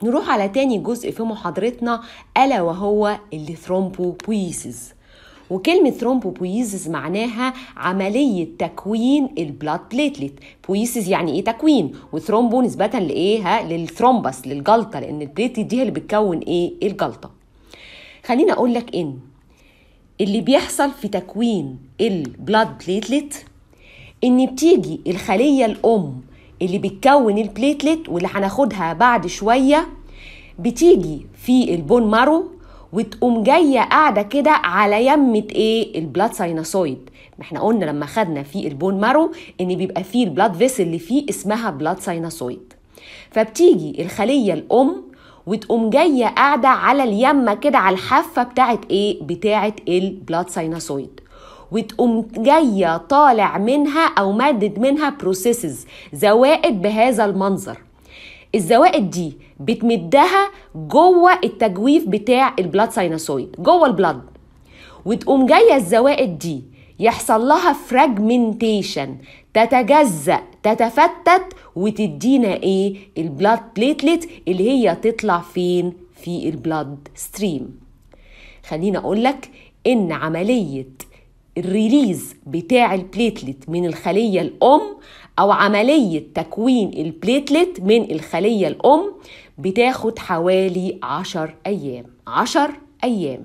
نروح على تاني جزء في محاضرتنا ألا وهو الثرومبوبويسيس وكلمة ثرومبوبويسيس معناها عملية تكوين البلاد بليتلت بويسيس يعني ايه تكوين وثرومبو نسبة لايه ها للثرومبس للجلطة لأن البليتلت دي هي اللي بتكون ايه الجلطة خليني أقول لك إن اللي بيحصل في تكوين البلاد بليتلت إن بتيجي الخلية الأم اللي بتكون البليتلت واللي هناخدها بعد شويه بتيجي في البون مارو وتقوم جايه قاعده كده على يمه ايه البلاد ساينوسويد ما احنا قلنا لما خدنا في البون مارو ان بيبقى فيه البلاد فيسل اللي فيه اسمها بلاد ساينوسويد فبتيجي الخليه الام وتقوم جايه قاعده على اليمه كده على الحافه بتاعت ايه بتاعت البلاد ساينوسويد وتقوم جايه طالع منها او مادد منها بروسيسز زوائد بهذا المنظر الزوائد دي بتمدها جوه التجويف بتاع البلاد ساينوسويد جوه البلاد وتقوم جايه الزوائد دي يحصل لها فراجمنتيشن تتجزأ تتفتت وتدينا ايه البلاد بليتلت اللي هي تطلع فين في البلاد ستريم خليني اقول لك ان عمليه الريليز بتاع البليتلت من الخلية الأم أو عملية تكوين البليتلت من الخلية الأم بتاخد حوالي عشر أيام عشر أيام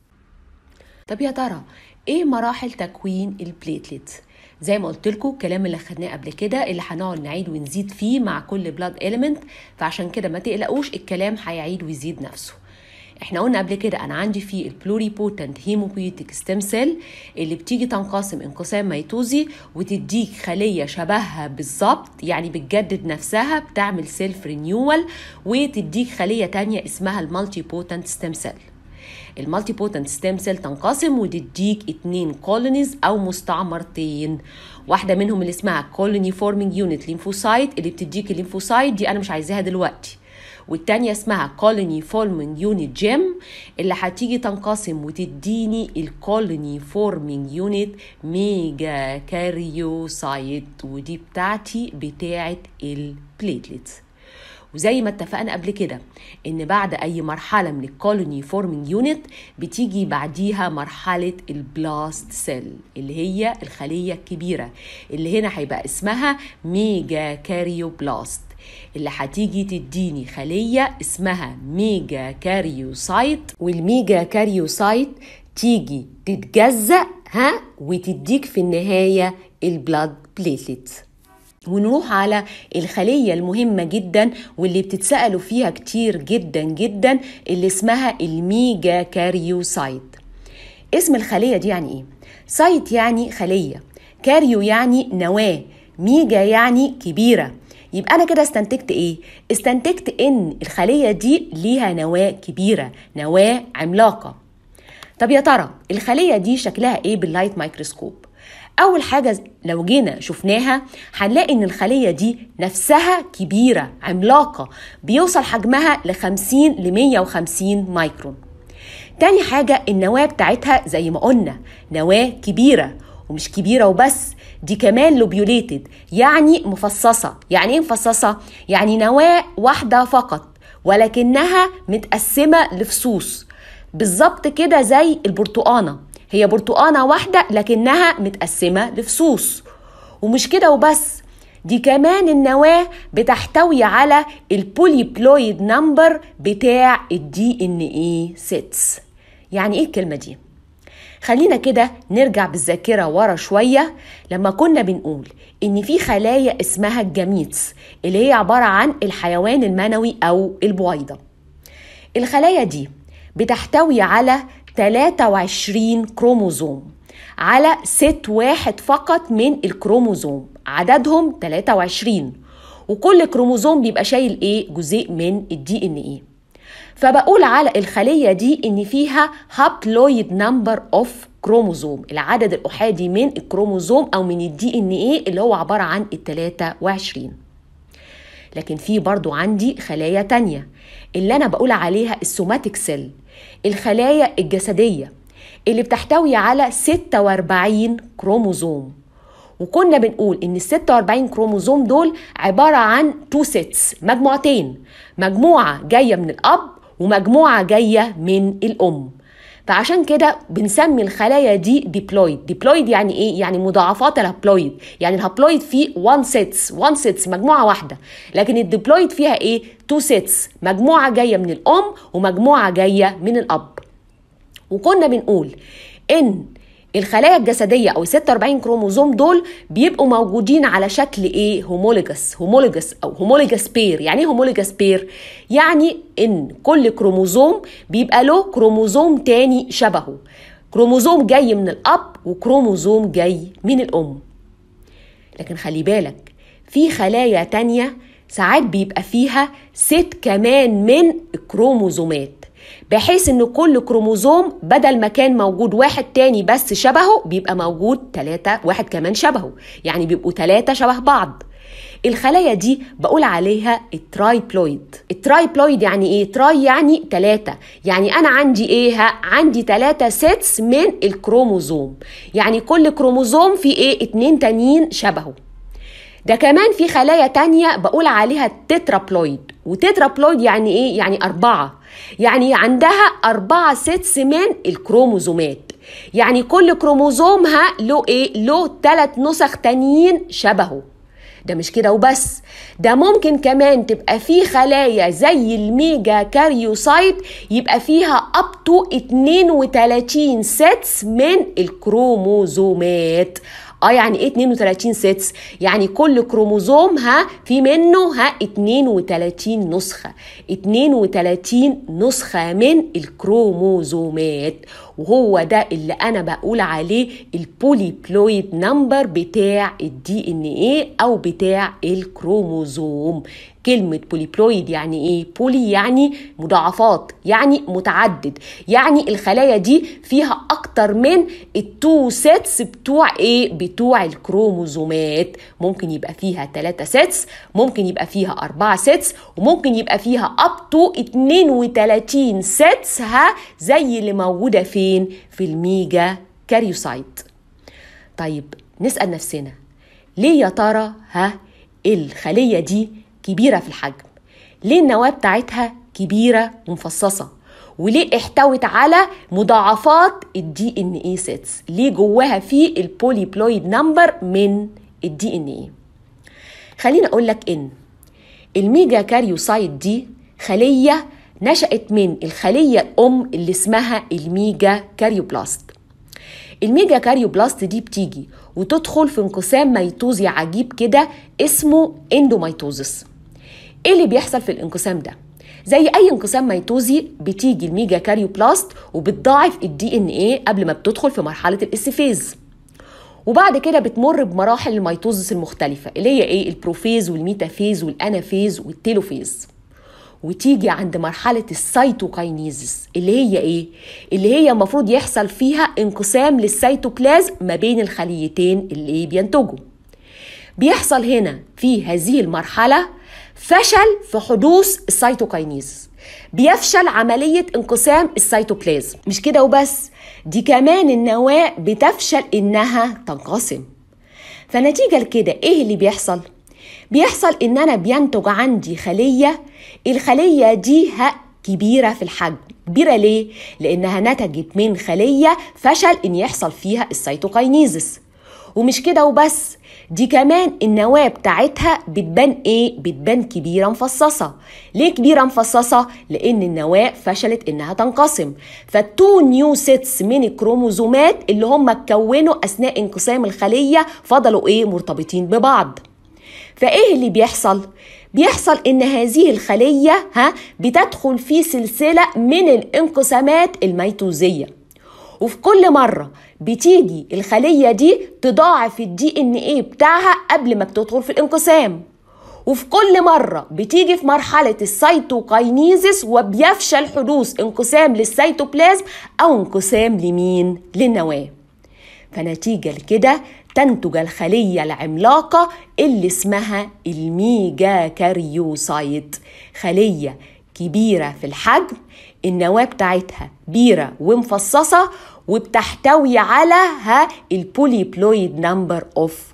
طب يا ترى إيه مراحل تكوين البليتلت؟ زي ما قلت لكم الكلام اللي خدناه قبل كده اللي هنقعد نعيد ونزيد فيه مع كل بلاد إيليمنت فعشان كده ما تقلقوش الكلام هيعيد ويزيد نفسه احنا قلنا قبل كده انا عندي في البلوري بوتنت هيموبيوتيك ستيم سيل اللي بتيجي تنقسم انقسام ميتوزي وتديك خليه شبهها بالظبط يعني بتجدد نفسها بتعمل سيلف رينيوال وتديك خليه تانية اسمها المالتي بوتنت ستيم سيل المالتي بوتنت ستيم سيل تنقسم وتديك اتنين كولونيز او مستعمرتين واحده منهم اللي اسمها كولوني فورمينج يونت ليمفوسايت اللي بتديك الليمفوسايت دي انا مش عايزاها دلوقتي والتانية اسمها كولوني فورمينج يونت جيم اللي هتيجي تنقسم وتديني الكولوني فورمينج يونت ميجا كاريوسايت ودي بتاعتي بتاعت البليتلتس وزي ما اتفقنا قبل كده ان بعد اي مرحله من الكولوني فورمينج يونت بتيجي بعديها مرحله البلاست سيل اللي هي الخليه الكبيره اللي هنا هيبقى اسمها ميجا كاريوبلاست اللي هتيجي تديني خلية اسمها ميجا كاريوسايت والميجا كاريوسايت تيجي تتجزأ ها وتديك في النهاية البلاد بليتلت ونروح على الخلية المهمة جدا واللي بتتسألوا فيها كتير جدا جدا اللي اسمها الميجا كاريوسايت اسم الخلية دي يعني ايه؟ سايت يعني خلية كاريو يعني نواة ميجا يعني كبيرة يبقى انا كده استنتجت ايه استنتجت ان الخليه دي ليها نواه كبيره نواه عملاقه طب يا ترى الخليه دي شكلها ايه باللايت مايكروسكوب اول حاجه لو جينا شفناها هنلاقي ان الخليه دي نفسها كبيره عملاقه بيوصل حجمها ل 50 ل 150 مايكرون تاني حاجة النواة بتاعتها زي ما قلنا نواة كبيرة ومش كبيرة وبس دي كمان لوبيوليتد يعني مفصصة يعني ايه مفصصة؟ يعني نواة واحدة فقط ولكنها متقسمة لفصوص بالظبط كده زي البرتقانة هي برتقانة واحدة لكنها متقسمة لفصوص ومش كده وبس دي كمان النواة بتحتوي على البوليبلويد نمبر بتاع الدي ان ايه سيتس يعني ايه الكلمة دي؟ خلينا كده نرجع بالذاكرة ورا شوية لما كنا بنقول إن في خلايا اسمها الجميتس اللي هي عبارة عن الحيوان المنوي أو البويضة الخلايا دي بتحتوي على 23 كروموزوم على ست واحد فقط من الكروموزوم عددهم 23 وكل كروموزوم بيبقى شايل ايه جزء من الدي ان ايه فبقول على الخلية دي إن فيها هابلويد نمبر أوف كروموزوم العدد الأحادي من الكروموزوم أو من الدي إن إيه اللي هو عبارة عن ال 23 لكن في برضو عندي خلايا تانية اللي أنا بقول عليها السوماتيك سيل الخلايا الجسدية اللي بتحتوي على 46 كروموزوم وكنا بنقول ان ال 46 كروموزوم دول عباره عن تو سيتس مجموعتين مجموعه جايه من الاب ومجموعه جايه من الام فعشان كده بنسمي الخلايا دي ديبلويد ديبلويد يعني ايه يعني مضاعفات الهابلويد يعني الهابلويد فيه 1 سيتس 1 سيتس مجموعه واحده لكن الديبلويد فيها ايه 2 سيتس مجموعه جايه من الام ومجموعه جايه من الاب وكنا بنقول ان الخلايا الجسديه او ال 46 كروموزوم دول بيبقوا موجودين على شكل ايه هوموليجس هوموليجس او هوموليجس بير يعني ايه هوموليجس بير يعني ان كل كروموزوم بيبقى له كروموزوم تاني شبهه كروموزوم جاي من الاب وكروموزوم جاي من الام لكن خلي بالك في خلايا تانية ساعات بيبقى فيها ست كمان من الكروموزومات بحيث ان كل كروموزوم بدل ما كان موجود واحد تاني بس شبهه بيبقى موجود تلاتة واحد كمان شبهه يعني بيبقوا تلاتة شبه بعض الخلايا دي بقول عليها الترايبلويد الترايبلويد يعني ايه تراي يعني تلاتة يعني انا عندي ايه ها؟ عندي تلاتة سيتس من الكروموزوم يعني كل كروموزوم فيه ايه اتنين تانيين شبهه ده كمان في خلايا تانية بقول عليها تترابلويد وتترابلويد يعني ايه يعني أربعة يعني عندها أربعة سيتس من الكروموزومات يعني كل كروموزومها له ايه له ثلاث نسخ تانيين شبهه ده مش كده وبس ده ممكن كمان تبقى في خلايا زي الميجا كاريوسايت يبقى فيها اب تو 32 سيتس من الكروموزومات اه يعني ايه 32 سيتس يعني كل كروموزوم ها في منه ها 32 نسخه 32 نسخه من الكروموزومات وهو ده اللي انا بقول عليه البوليبلويد نمبر بتاع الدي ان ايه او بتاع الكروموزوم كلمة بوليبلويد يعني ايه؟ بولي يعني مضاعفات يعني متعدد يعني الخلايا دي فيها اكتر من التو سيتس بتوع ايه؟ بتوع الكروموزومات ممكن يبقى فيها 3 سيتس ممكن يبقى فيها 4 سيتس وممكن يبقى فيها اب تو 32 سيتس ها زي اللي موجودة فين؟ في الميجا كاريوسايت طيب نسأل نفسنا ليه يا ترى ها الخلية دي كبيرة في الحجم ليه النواة بتاعتها كبيرة ومفصصة وليه احتوت على مضاعفات الدي ان اي سيتس ليه جواها في البوليبلويد نمبر من الدي ان اي خليني اقول لك ان الميجا كاريوسايت دي خلية نشأت من الخلية الأم اللي اسمها الميجا كاريوبلاست الميجا كاريوبلاست دي بتيجي وتدخل في انقسام ميتوزي عجيب كده اسمه اندوميتوزس ايه اللي بيحصل في الانقسام ده زي اي انقسام ميتوزي بتيجي الميجا كاريوبلاست وبتضاعف الدي ان ايه قبل ما بتدخل في مرحله الاستفاز وبعد كده بتمر بمراحل الميتوزس المختلفه اللي هي ايه البروفيز والميتافيز والانافيز والتيلوفيز وتيجي عند مرحلة السيتوكاينيزس اللي هي ايه؟ اللي هي المفروض يحصل فيها انقسام للسيتوبلازم ما بين الخليتين اللي بينتجوا بيحصل هنا في هذه المرحلة فشل في حدوث السيتوكاينيز بيفشل عملية انقسام السيتوبلازم مش كده وبس دي كمان النواة بتفشل انها تنقسم فنتيجة لكده ايه اللي بيحصل؟ بيحصل ان انا بينتج عندي خلية الخلية دي ها كبيرة في الحجم كبيرة ليه؟ لأنها نتجت من خلية فشل إن يحصل فيها السيتوكاينيزس ومش كده وبس دي كمان النواة بتاعتها بتبان ايه؟ بتبان كبيرة مفصصة ليه كبيرة مفصصة؟ لأن النواة فشلت إنها تنقسم فالتو نيو سيتس من الكروموزومات اللي هم اتكونوا أثناء انقسام الخلية فضلوا ايه؟ مرتبطين ببعض فايه اللي بيحصل؟ بيحصل ان هذه الخليه ها بتدخل في سلسله من الانقسامات الميتوزيه وفي كل مره بتيجي الخليه دي تضاعف الدي ان ايه بتاعها قبل ما بتدخل في الانقسام وفي كل مرة بتيجي في مرحلة السيتوكاينيزس وبيفشل حدوث انقسام للسيتوبلازم أو انقسام لمين؟ للنواة فنتيجة لكده تنتج الخلية العملاقة اللي اسمها الميجا كاريوسايت خلية كبيرة في الحجم النواة بتاعتها كبيرة ومفصصة وبتحتوي على ها البوليبلويد نمبر اوف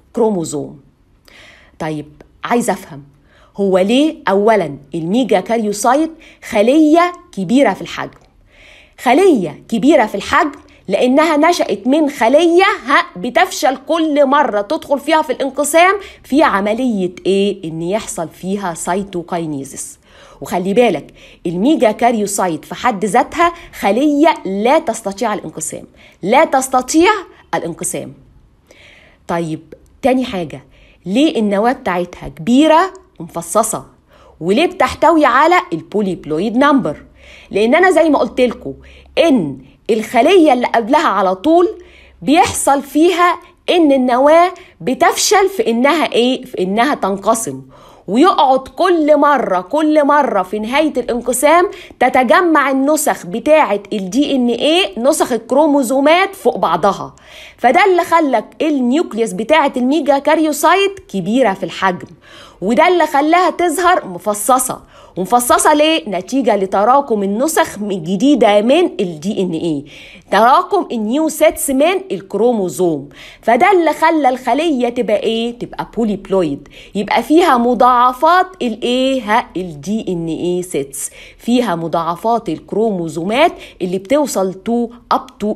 كروموزوم طيب عايز افهم هو ليه اولا الميجا كاريوسايت خليه كبيره في الحجم خليه كبيره في الحجم لانها نشات من خليه ها بتفشل كل مره تدخل فيها في الانقسام في عمليه ايه ان يحصل فيها سيتوكاينيزس وخلي بالك الميجا كاريوسايت في حد ذاتها خليه لا تستطيع الانقسام لا تستطيع الانقسام طيب تاني حاجه ليه النواه بتاعتها كبيره ومفصصه وليه بتحتوي على البوليبلويد نمبر لان انا زي ما قلت لكم ان الخليه اللي قبلها على طول بيحصل فيها ان النواه بتفشل في انها ايه في انها تنقسم ويقعد كل مرة كل مرة في نهاية الانقسام تتجمع النسخ بتاعة الدي ان ايه نسخ الكروموزومات فوق بعضها فده اللي خلك النيوكليوس بتاعة الميجا كاريوسايت كبيرة في الحجم وده اللي خلاها تظهر مفصصة ومفصصة ليه؟ نتيجة لتراكم النسخ الجديدة من الدي ان ايه تراكم النيو سيتس من الكروموزوم فده اللي خلى الخلية تبقى ايه؟ تبقى بوليبلويد يبقى فيها مضاعفات الايه؟ ها الدي ان ايه سيتس فيها مضاعفات الكروموزومات اللي بتوصل تو اب تو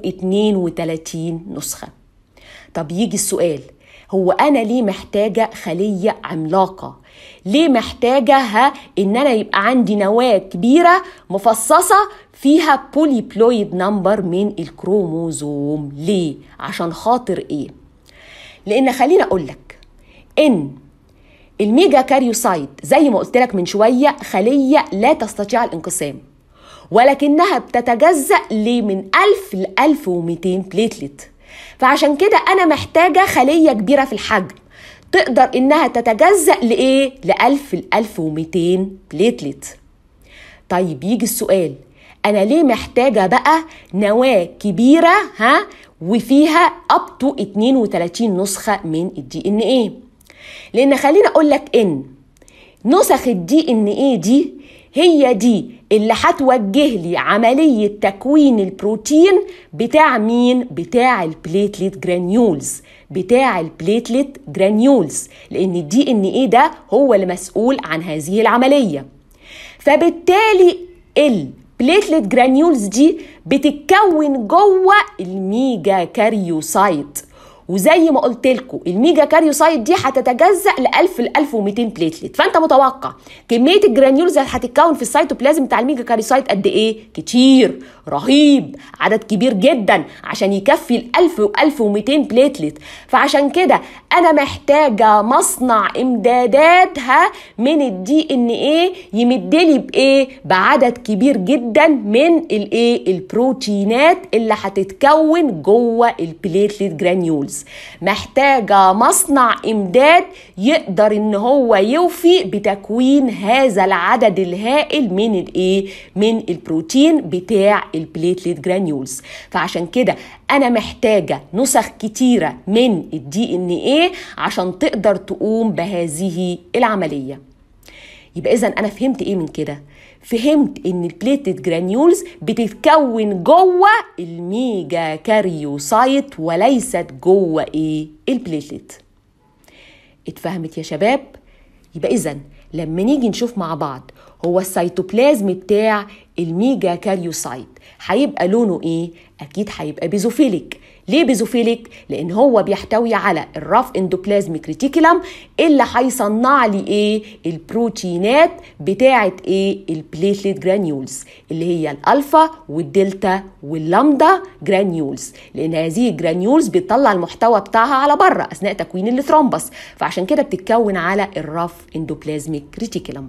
32 نسخة طب يجي السؤال هو انا ليه محتاجه خليه عملاقه ليه محتاجه ها ان انا يبقى عندي نواه كبيره مفصصه فيها بوليبلويد نمبر من الكروموزوم ليه عشان خاطر ايه لان خليني اقول لك ان الميجا كاريوسايت زي ما قلت لك من شويه خليه لا تستطيع الانقسام ولكنها بتتجزأ ليه من 1000 ل 1200 بليتلت فعشان كده انا محتاجه خليه كبيره في الحجم تقدر انها تتجزأ لايه ل 1000 ل 1200 بليتلت طيب يجي السؤال انا ليه محتاجه بقى نواه كبيره ها وفيها اب تو 32 نسخه من الدي ان ايه لان خليني اقول لك ان نسخ الدي ان ايه دي هي دي اللي هتوجه لي عملية تكوين البروتين بتاع مين؟ بتاع البليتلت جرانيولز بتاع البليتلت جرانيولز لأن الدي ان ايه ده هو اللي مسؤول عن هذه العملية فبالتالي البليتلت جرانيولز دي بتتكون جوه الميجا كاريوسايت وزي ما قلت لكم الميجا كاريوسايت دي هتتجزأ ل 1000 ل 1200 بليتلت فانت متوقع كميه الجرانيولز اللي هتتكون في السيتوبلازم بتاع الميجا كاريوسايت قد ايه كتير رهيب عدد كبير جدا عشان يكفي ال 1000 و 1200 بليتلت فعشان كده انا محتاجه مصنع امداداتها من الدي ان ايه يمدلي بايه بعدد كبير جدا من الايه البروتينات اللي هتتكون جوه البليتلت جرانيولز محتاجه مصنع امداد يقدر ان هو يوفي بتكوين هذا العدد الهائل من الايه من البروتين بتاع البليتلت جرانيولز فعشان كده انا محتاجه نسخ كتيره من الدي ان ايه عشان تقدر تقوم بهذه العمليه يبقى اذا انا فهمت ايه من كده فهمت ان البليتد جرانيولز بتتكون جوه الميجا كاريوسايت وليست جوه ايه البليتلت اتفهمت يا شباب يبقى اذا لما نيجي نشوف مع بعض هو السيتوبلازم بتاع الميجا كاريوسايت هيبقى لونه ايه اكيد هيبقى بيزوفيليك ليه بيزوفيليك لان هو بيحتوي على الراف اندوبلازميك ريتيكولم اللي هيصنع لي ايه البروتينات بتاعه ايه البليتلت جرانيولز اللي هي الالفا والدلتا واللامدا جرانيولز لان هذه الجرانيولز بتطلع المحتوى بتاعها على بره اثناء تكوين الثرومبس فعشان كده بتتكون على الراف اندوبلازميك ريتيكولم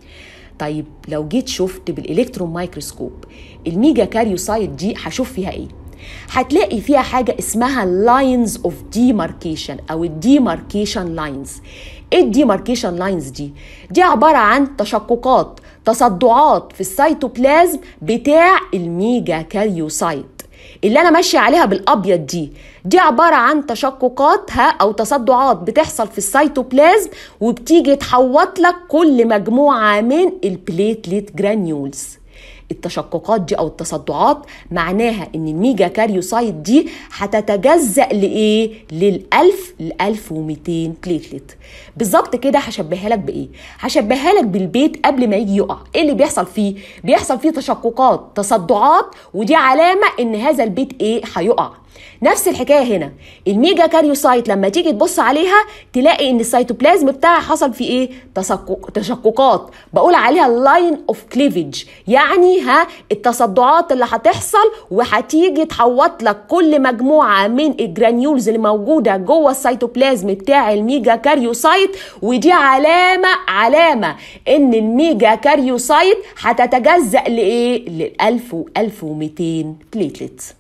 طيب لو جيت شفت بالالكترون مايكروسكوب الميجا كاريوسايت دي هشوف فيها ايه هتلاقي فيها حاجة اسمها لاينز اوف demarcation أو الديماركيشن لاينز ايه الديماركيشن لاينز دي؟ دي عبارة عن تشققات تصدعات في السيتوبلازم بتاع الميجا كاريوسايت اللي انا ماشيه عليها بالابيض دي دي عباره عن تشققات ها او تصدعات بتحصل في السيتوبلازم وبتيجي تحوط لك كل مجموعه من البليتلت جرانيولز التشققات دي او التصدعات معناها ان الميجا كاريوسايت دي هتتجزأ لايه للألف ل 1200 بليتلت بالظبط كده هشبهها لك بايه هشبهها لك بالبيت قبل ما يجي يقع ايه اللي بيحصل فيه بيحصل فيه تشققات تصدعات ودي علامه ان هذا البيت ايه هيقع نفس الحكايه هنا الميجا كاريوسايت لما تيجي تبص عليها تلاقي ان السيتوبلازم بتاعها حصل فيه ايه تشقق تشققات بقول عليها لاين اوف كليفج يعني ها التصدعات اللي هتحصل وهتيجي تحوط لك كل مجموعه من الجرانيولز اللي موجوده جوه السيتوبلازم بتاع الميجا كاريوسايت ودي علامه علامه ان الميجا كاريوسايت هتتجزأ لايه لل 1000 و 1200 بليتلتس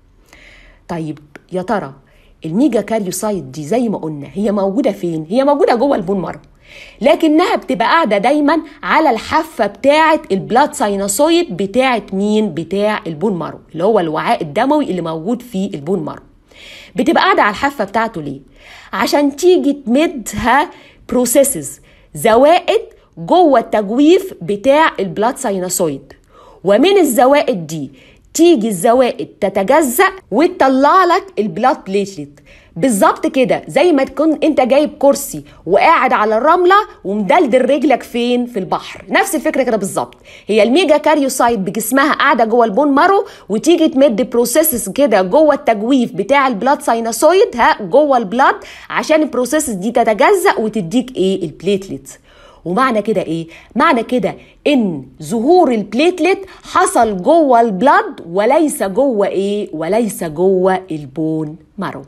طيب يا ترى الميجا كاريوسايت دي زي ما قلنا هي موجوده فين هي موجوده جوه البون مارو لكنها بتبقى قاعده دايما على الحافه بتاعه البلاد ساينوسويد بتاعه مين بتاع البون مارو اللي هو الوعاء الدموي اللي موجود في البون مارو بتبقى قاعده على الحافه بتاعته ليه عشان تيجي تمدها بروسيسز زوائد جوه التجويف بتاع البلاد ساينوسويد ومن الزوائد دي تيجي الزوائد تتجزأ وتطلع لك البلاد بليتلت بالظبط كده زي ما تكون انت جايب كرسي وقاعد على الرمله ومدلدل رجلك فين في البحر نفس الفكره كده بالظبط هي الميجا كاريوسايت بجسمها قاعده جوه البون مارو وتيجي تمد بروسيسز كده جوه التجويف بتاع البلاد ساينوسويد ها جوه البلاد عشان البروسيسز دي تتجزأ وتديك ايه البليتلت ومعنى كده ايه معنى كده ان ظهور البليتلت حصل جوه البلد وليس جوه ايه وليس جوه البون مارو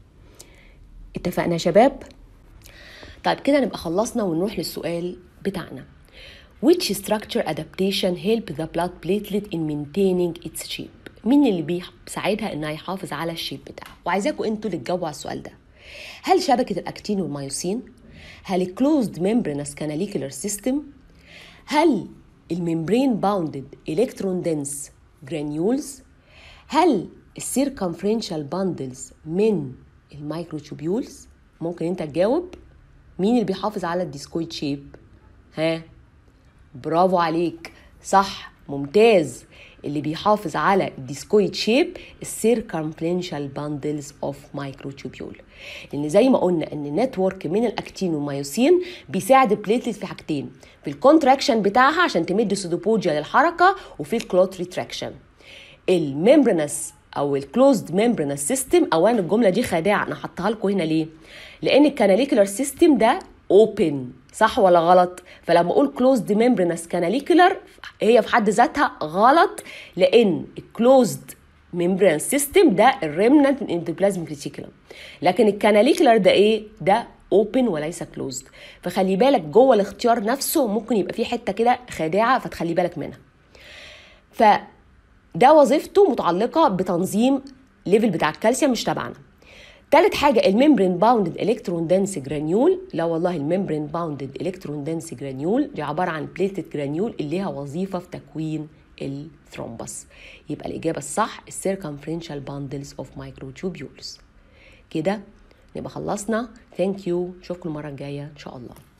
اتفقنا يا شباب طيب كده نبقى خلصنا ونروح للسؤال بتاعنا Which structure adaptation help the blood platelet in maintaining its shape؟ مين اللي بيساعدها انها يحافظ على الشيب بتاعها؟ وعايزاكم انتوا اللي تجاوبوا على السؤال ده. هل شبكة الأكتين والميوسين؟ هل الكلوزد membranous canalicular system؟ هل الممبرين باوندد الكترون دنس جرانيولز؟ هل السيركمفرنشال باندلز من المايكروتوبيولز؟ ممكن انت تجاوب مين اللي بيحافظ على الديسكويد شيب؟ ها؟ برافو عليك صح ممتاز اللي بيحافظ على الديسكويد شيب السيركمفرنشال باندلز اوف مايكروتوبيول لان زي ما قلنا ان النتورك من الاكتين والميوسين بيساعد البليتلت في حاجتين في الكونتراكشن بتاعها عشان تمد سودوبوديا للحركه وفي الكلوت ريتراكشن الممبرنس او الكلوزد ممبرنس سيستم اولا الجمله دي خادعه انا حطها لكم هنا ليه لان الكاناليكولار سيستم ده اوبن صح ولا غلط فلما اقول كلوزد ممبرنس كاناليكولار هي في حد ذاتها غلط لان الكلوزد ممبران سيستم ده الريمننت من اندوبلازميك ريتيكولم لكن الكاناليكولار ده ايه ده اوبن وليس كلوزد فخلي بالك جوه الاختيار نفسه ممكن يبقى فيه حته كده خادعه فتخلي بالك منها ف ده وظيفته متعلقه بتنظيم ليفل بتاع الكالسيوم مش تبعنا تالت حاجة الممبرين باوندد الكترون دنس جرانيول لا والله الممبرين باوندد الكترون دنس جرانيول دي عبارة عن بليتد جرانيول اللي ليها وظيفة في تكوين الثرومبس يبقى الإجابة الصح السيركمفرنشال باندلز اوف مايكروتوبيولز كده نبقى خلصنا ثانك يو اشوفكم المرة الجاية ان شاء الله